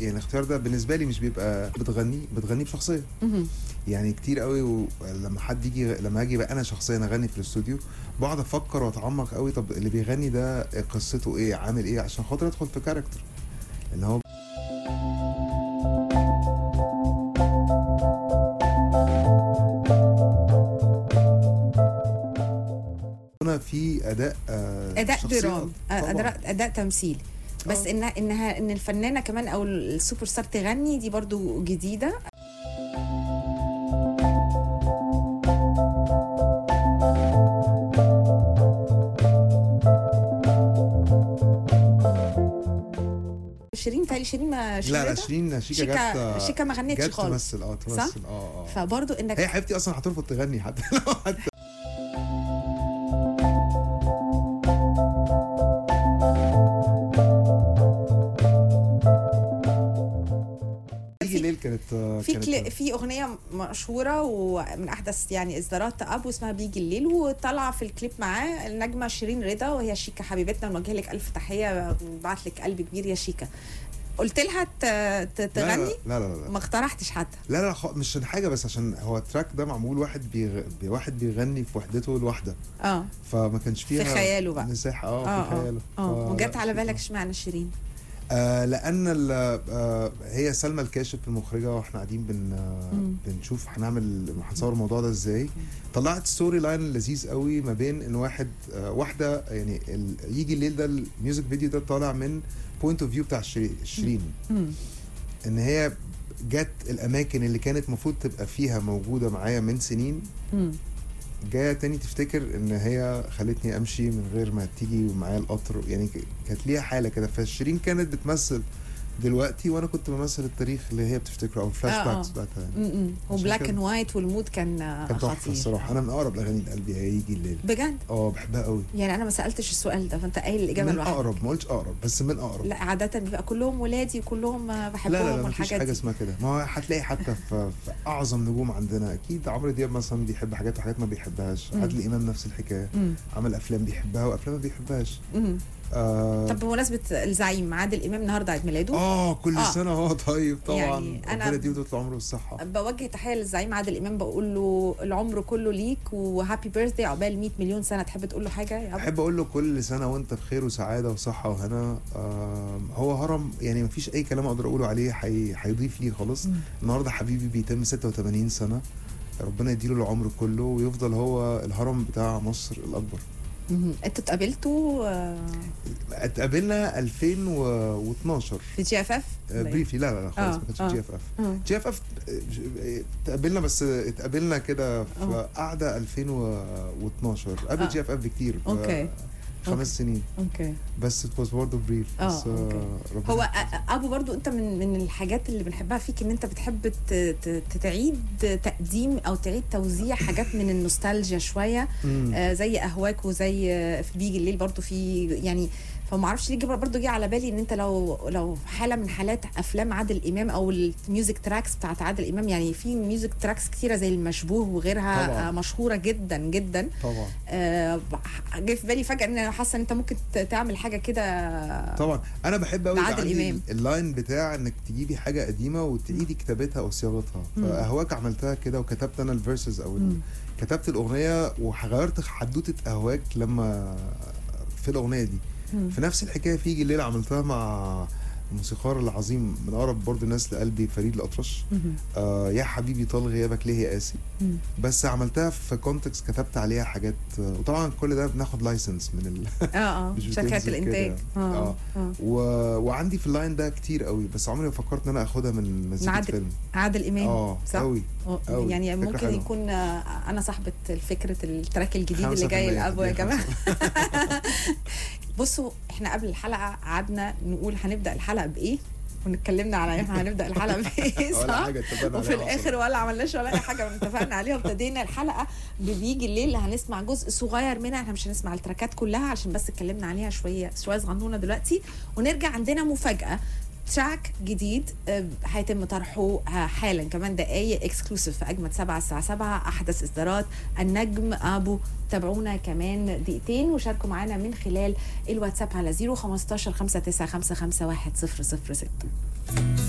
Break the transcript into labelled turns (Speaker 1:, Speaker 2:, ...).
Speaker 1: يعني الاختيار ده بالنسبه لي مش بيبقى بتغنيه بتغنيه بشخصيه
Speaker 2: مهم.
Speaker 1: يعني كتير قوي ولما حد يجي لما اجي بقى انا شخصيا اغني في الاستوديو بقعد افكر واتعمق قوي طب اللي بيغني ده قصته ايه عامل ايه عشان خاطر ادخل في كاركتر اللي هو هنا في اداء آه
Speaker 2: اداء
Speaker 1: شخصيات.
Speaker 2: درام
Speaker 1: طبعاً.
Speaker 2: اداء اداء تمثيل بس
Speaker 1: آه.
Speaker 2: انها انها ان الفنانه كمان او السوبر ستار تغني دي برضو جديده شيرين تالي شيرين ما
Speaker 1: لا لا
Speaker 2: رضا؟
Speaker 1: شيرين شيكا
Speaker 2: شيكا
Speaker 1: جت
Speaker 2: شيكا ما غنتش
Speaker 1: جت
Speaker 2: خالص
Speaker 1: تمثل اه تمثل اه اه
Speaker 2: فبرضو انك
Speaker 1: هي حبيبتي اصلا هترفض تغني حتى لو حتى تيجي الليل كانت
Speaker 2: في
Speaker 1: كانت
Speaker 2: كلي في اغنيه مشهوره ومن احدث يعني اصدارات ابو اسمها بيجي الليل وطالعه في الكليب معاه النجمه شيرين رضا وهي شيكا حبيبتنا ونوجه لك الف تحيه بعت لك قلب كبير يا شيكا قلت لها ت- ت-
Speaker 1: لا لا
Speaker 2: تغني
Speaker 1: لا لا لا
Speaker 2: ما اقترحتش حتى
Speaker 1: لا لا خ- مش عشان حاجه بس عشان هو التراك ده معمول واحد بيغ... واحد بيغني في وحدته لوحده
Speaker 2: اه
Speaker 1: فما كانش فيها
Speaker 2: خياله بقى.
Speaker 1: مساحه اه
Speaker 2: اه
Speaker 1: في خياله
Speaker 2: اه
Speaker 1: ف-
Speaker 2: وجت على
Speaker 1: لا،
Speaker 2: بالك اشمعنى شيرين
Speaker 1: آه لان ال- آه هي سلمى الكاشف المخرجه واحنا قاعدين بن آه
Speaker 2: مم.
Speaker 1: بنشوف هنعمل هنصور الموضوع ده ازاي طلعت ستوري لاين لذيذ قوي ما بين ان واحد آه واحده يعني ال... يجي الليل ده الميوزك فيديو ده طالع من بوينت اوف فيو بتاع شيرين- شيرين
Speaker 2: مم.
Speaker 1: ان هي جت الاماكن اللي كانت المفروض تبقى فيها موجوده معايا من سنين
Speaker 2: مم.
Speaker 1: جايه تاني تفتكر ان هي خلتني امشي من غير ما تيجي معايا القطر يعني ك- كانت ليها حاله كده فشيرين كانت بتمثل دلوقتي وانا كنت بمثل التاريخ اللي هي بتفتكره او الفلاش
Speaker 2: آه، آه.
Speaker 1: باكس بتاعتها يعني.
Speaker 2: مم. مم.
Speaker 1: عشان
Speaker 2: وبلاك
Speaker 1: كده.
Speaker 2: اند وايت والمود كان
Speaker 1: كان تحفه
Speaker 2: خطير
Speaker 1: الصراحه انا من اقرب الاغاني لقلبي هيجي الليل
Speaker 2: بجد
Speaker 1: اه بحبها قوي
Speaker 2: يعني انا ما سالتش السؤال ده فانت قايل الاجابه
Speaker 1: من
Speaker 2: لوحدك
Speaker 1: اقرب ما قلتش اقرب بس من اقرب
Speaker 2: لا عاده بيبقى كلهم ولادي وكلهم
Speaker 1: لا
Speaker 2: بحبهم
Speaker 1: لا لا مفيش
Speaker 2: والحاجات
Speaker 1: حاجه
Speaker 2: دي
Speaker 1: اسمها كده ما هو هتلاقي حتى في, في اعظم نجوم عندنا اكيد عمرو دياب مثلا بيحب حاجات وحاجات ما بيحبهاش
Speaker 2: مم.
Speaker 1: عادل امام نفس الحكايه
Speaker 2: مم.
Speaker 1: عمل افلام بيحبها وافلام ما بيحبهاش
Speaker 2: مم.
Speaker 1: آه
Speaker 2: طب بمناسبه الزعيم عادل امام النهارده عيد ميلاده
Speaker 1: اه كل
Speaker 2: آه.
Speaker 1: سنه اه طيب طبعا
Speaker 2: يعني أنا-
Speaker 1: ربنا يديله طول العمر والصحه
Speaker 2: بوجه تحيه للزعيم عادل امام بقول له العمر كله ليك وهابي بيرثدي عقبال 100 مليون سنه تحب تقول له حاجه يا ابو
Speaker 1: احب اقول له كل سنه وانت بخير وسعاده وصحه وهنا آه هو هرم يعني مفيش اي كلام اقدر اقوله عليه حي... هيضيف ليه خالص
Speaker 2: مم.
Speaker 1: النهارده حبيبي بيتم 86 سنه ربنا يديله العمر كله ويفضل هو الهرم بتاع مصر الاكبر
Speaker 2: مهم. انتوا اتقابلتوا آه،
Speaker 1: اتقابلنا 2012
Speaker 2: في جي اف اف
Speaker 1: بريفلي لا لا لا خالص
Speaker 2: آه،
Speaker 1: ما كانتش
Speaker 2: آه.
Speaker 1: جي اف اف جي اف اف اتقابلنا بس اتقابلنا كده في
Speaker 2: آه.
Speaker 1: قعده 2012 قبل
Speaker 2: آه.
Speaker 1: جي اف اف بكتير ب-
Speaker 2: أوكي. أوكي.
Speaker 1: خمس سنين
Speaker 2: اوكي
Speaker 1: بس ات واز برضه بريف
Speaker 2: آه،
Speaker 1: بس
Speaker 2: أوكي.
Speaker 1: ربنا
Speaker 2: هو
Speaker 1: يحفظه.
Speaker 2: أ- ابو برضو انت من من الحاجات اللي بنحبها فيك ان انت بتحب ت- ت- تعيد تقديم او تعيد توزيع حاجات من النوستالجيا شويه
Speaker 1: مم.
Speaker 2: آه زي اهواك وزي آه، في بيجي الليل برضو في يعني فما اعرفش ليه جه- برضو جه على بالي ان انت لو لو حاله من حالات افلام عادل امام او الميوزك تراكس بتاعت عادل امام يعني في ميوزك تراكس كتيره زي المشبوه وغيرها
Speaker 1: طبعاً.
Speaker 2: آه مشهوره جدا جدا
Speaker 1: طبعا
Speaker 2: آه، جه في بالي فجاه ان انا حاسه ان انت ممكن ت- تعمل حاجه كده
Speaker 1: طبعا انا بحب قوي
Speaker 2: لعادل إمام.
Speaker 1: اللاين بتاع انك تجيبي حاجه قديمه وتعيدي كتابتها او صياغتها
Speaker 2: مم.
Speaker 1: فاهواك عملتها كده وكتبت انا الفيرسز او ال-
Speaker 2: مم.
Speaker 1: كتبت الاغنيه وغيرت حدوته اهواك لما في الاغنيه دي
Speaker 2: مم.
Speaker 1: في نفس الحكايه في يجي الليل عملتها مع الموسيقار العظيم من اقرب برضه الناس لقلبي فريد الاطرش
Speaker 2: مهم.
Speaker 1: آه يا حبيبي طال غيابك ليه يا قاسي
Speaker 2: مم.
Speaker 1: بس عملتها في كونتكست كتبت عليها حاجات آه، وطبعا كل ده بناخد لايسنس من ال...
Speaker 2: اه اه
Speaker 1: مش
Speaker 2: شركات
Speaker 1: بتنزل
Speaker 2: الانتاج
Speaker 1: كده.
Speaker 2: اه
Speaker 1: آه.
Speaker 2: اه
Speaker 1: و... وعندي في اللاين ده كتير قوي بس عمري ما فكرت ان انا اخدها من مزيكا
Speaker 2: عادل
Speaker 1: فيلم
Speaker 2: عادل امام
Speaker 1: اه
Speaker 2: صح؟
Speaker 1: قوي
Speaker 2: آه،
Speaker 1: أوي.
Speaker 2: يعني
Speaker 1: فكرة
Speaker 2: ممكن
Speaker 1: حلوة.
Speaker 2: يكون آه، انا صاحبه فكره التراك الجديد اللي
Speaker 1: 5%
Speaker 2: جاي لابو يا
Speaker 1: دي
Speaker 2: جماعه بصوا احنا قبل الحلقه قعدنا نقول هنبدا الحلقه بايه ونتكلمنا على احنا هنبدا الحلقه بايه
Speaker 1: ولا
Speaker 2: صح
Speaker 1: حاجه اتفقنا
Speaker 2: وفي
Speaker 1: عليها
Speaker 2: الاخر ولا عملناش ولا اي حاجه من اتفقنا عليها وابتدينا الحلقه بيجي الليل هنسمع جزء صغير منها احنا مش هنسمع التراكات كلها علشان بس اتكلمنا عليها شويه شويه صغنونه دلوقتي ونرجع عندنا مفاجاه تراك جديد آه، هيتم طرحه آه، حالا كمان دقايق اكسكلوسيف في اجمد سبعة الساعه 7 احدث اصدارات النجم ابو تابعونا كمان دقيقتين وشاركوا معانا من خلال الواتساب على 015 59551 006